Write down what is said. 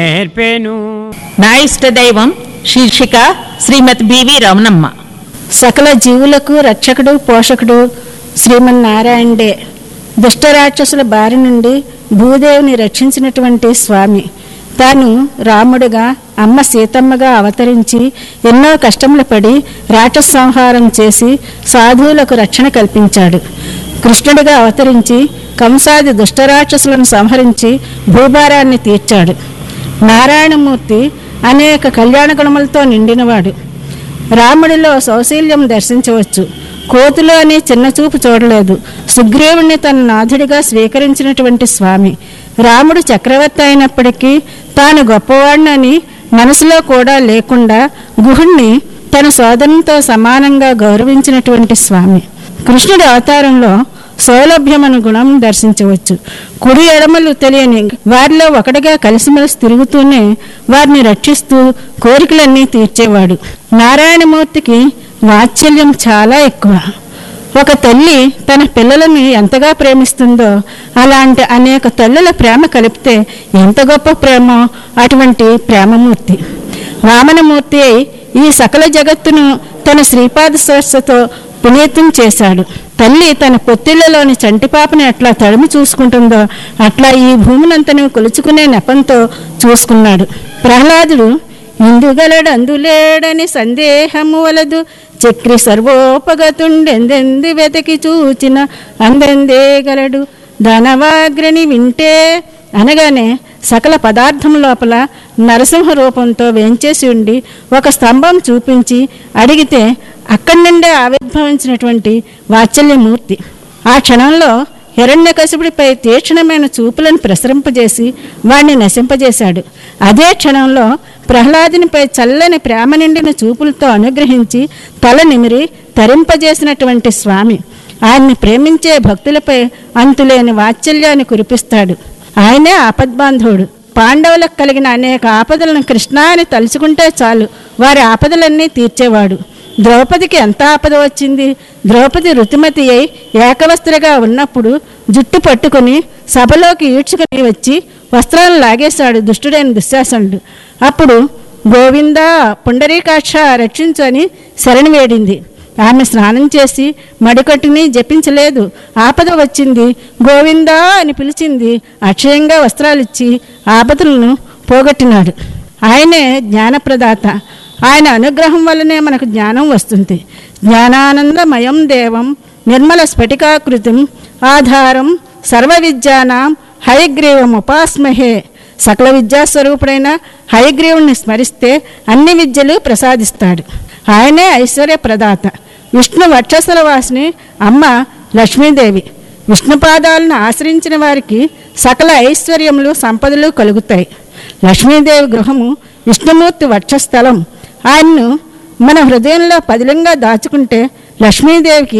నేర్పేను నా ఇష్ట దైవం శీర్షిక శ్రీమతి బివి రమణమ్మ సకల జీవులకు రక్షకుడు పోషకుడు శ్రీమన్నారాయణుడే దుష్టరాక్షసుల బారి నుండి భూదేవిని రక్షించినటువంటి స్వామి తాను రాముడుగా అమ్మ సీతమ్మగా అవతరించి ఎన్నో కష్టములు పడి రాక్షస సంహారం చేసి సాధువులకు రక్షణ కల్పించాడు కృష్ణుడిగా అవతరించి కంసాది దుష్టరాక్షసులను సంహరించి భూభారాన్ని తీర్చాడు నారాయణమూర్తి అనేక కళ్యాణ గుణములతో నిండినవాడు రాముడిలో సౌశీల్యం దర్శించవచ్చు కోతులు అని చిన్న చూపు చూడలేదు సుగ్రీవుణ్ణి తన నాథుడిగా స్వీకరించినటువంటి స్వామి రాముడు చక్రవర్తి అయినప్పటికీ తాను గొప్పవాడినని మనసులో కూడా లేకుండా గుహుణ్ణి తన సోదరునితో సమానంగా గౌరవించినటువంటి స్వామి కృష్ణుడి అవతారంలో సౌలభ్యమను గుణం దర్శించవచ్చు కుడి ఎడమలు తెలియని వారిలో ఒకటిగా కలిసిమెలిసి తిరుగుతూనే వారిని రక్షిస్తూ కోరికలన్నీ తీర్చేవాడు నారాయణమూర్తికి వాత్సల్యం చాలా ఎక్కువ ఒక తల్లి తన పిల్లలను ఎంతగా ప్రేమిస్తుందో అలాంటి అనేక తల్లుల ప్రేమ కలిపితే ఎంత గొప్ప ప్రేమో అటువంటి ప్రేమమూర్తి వామనమూర్తి అయి ఈ సకల జగత్తును తన శ్రీపాద స్పర్శతో పునీతం చేశాడు తల్లి తన పొత్తిళ్లలోని చంటిపాపని ఎట్లా తడిమి చూసుకుంటుందో అట్లా ఈ భూమినంతను కొలుచుకునే నెపంతో చూసుకున్నాడు ప్రహ్లాదుడు ఇందుగలడు అందులేడని సందేహము వలదు చక్రి సర్వోపగతుండెందెంది వెతకి చూచిన అందెందేగలడు ధనవాగ్రని వింటే అనగానే సకల పదార్థం లోపల నరసింహ రూపంతో వేంచేసి ఉండి ఒక స్తంభం చూపించి అడిగితే అక్కడి నుండే ఆవిర్భవించినటువంటి వాత్సల్యమూర్తి ఆ క్షణంలో హిరణ్యకశిపుడిపై తీక్షణమైన చూపులను ప్రసరింపజేసి వాణ్ణి నశింపజేశాడు అదే క్షణంలో ప్రహ్లాదునిపై చల్లని ప్రేమ నిండిన చూపులతో అనుగ్రహించి తల నిమిరి తరింపజేసినటువంటి స్వామి ఆయన్ని ప్రేమించే భక్తులపై అంతులేని వాత్సల్యాన్ని కురిపిస్తాడు ఆయనే ఆపద్బాంధవుడు పాండవులకు కలిగిన అనేక ఆపదలను కృష్ణ అని తలుచుకుంటే చాలు వారి ఆపదలన్నీ తీర్చేవాడు ద్రౌపదికి ఎంత ఆపద వచ్చింది ద్రౌపది రుతిమతి అయి ఏకవస్త్రగా ఉన్నప్పుడు జుట్టు పట్టుకుని సభలోకి ఈడ్చుకుని వచ్చి వస్త్రాలను లాగేశాడు దుష్టుడైన దుశ్శాసనుడు అప్పుడు గోవిందా పుండరీకాక్ష రక్షించు అని శరణి వేడింది ఆమె స్నానం చేసి మడికట్టుని జపించలేదు ఆపద వచ్చింది గోవిందా అని పిలిచింది అక్షయంగా వస్త్రాలిచ్చి ఆపదలను పోగొట్టినాడు ఆయనే జ్ఞానప్రదాత ఆయన అనుగ్రహం వల్లనే మనకు జ్ఞానం వస్తుంది జ్ఞానానందమయం దేవం నిర్మల స్ఫటికాకృతిం ఆధారం సర్వ విద్యానాం హయగ్రీవం ఉపాస్మహే సకల విద్యాస్వరూపుడైన హయగ్రీవుణ్ణి స్మరిస్తే అన్ని విద్యలు ప్రసాదిస్తాడు ఆయనే ఐశ్వర్య ప్రదాత విష్ణు వక్షస్థల వాసిని అమ్మ లక్ష్మీదేవి విష్ణు పాదాలను ఆశ్రయించిన వారికి సకల ఐశ్వర్యములు సంపదలు కలుగుతాయి లక్ష్మీదేవి గృహము విష్ణుమూర్తి వక్షస్థలం ఆయన్ను మన హృదయంలో పదిలంగా దాచుకుంటే లక్ష్మీదేవికి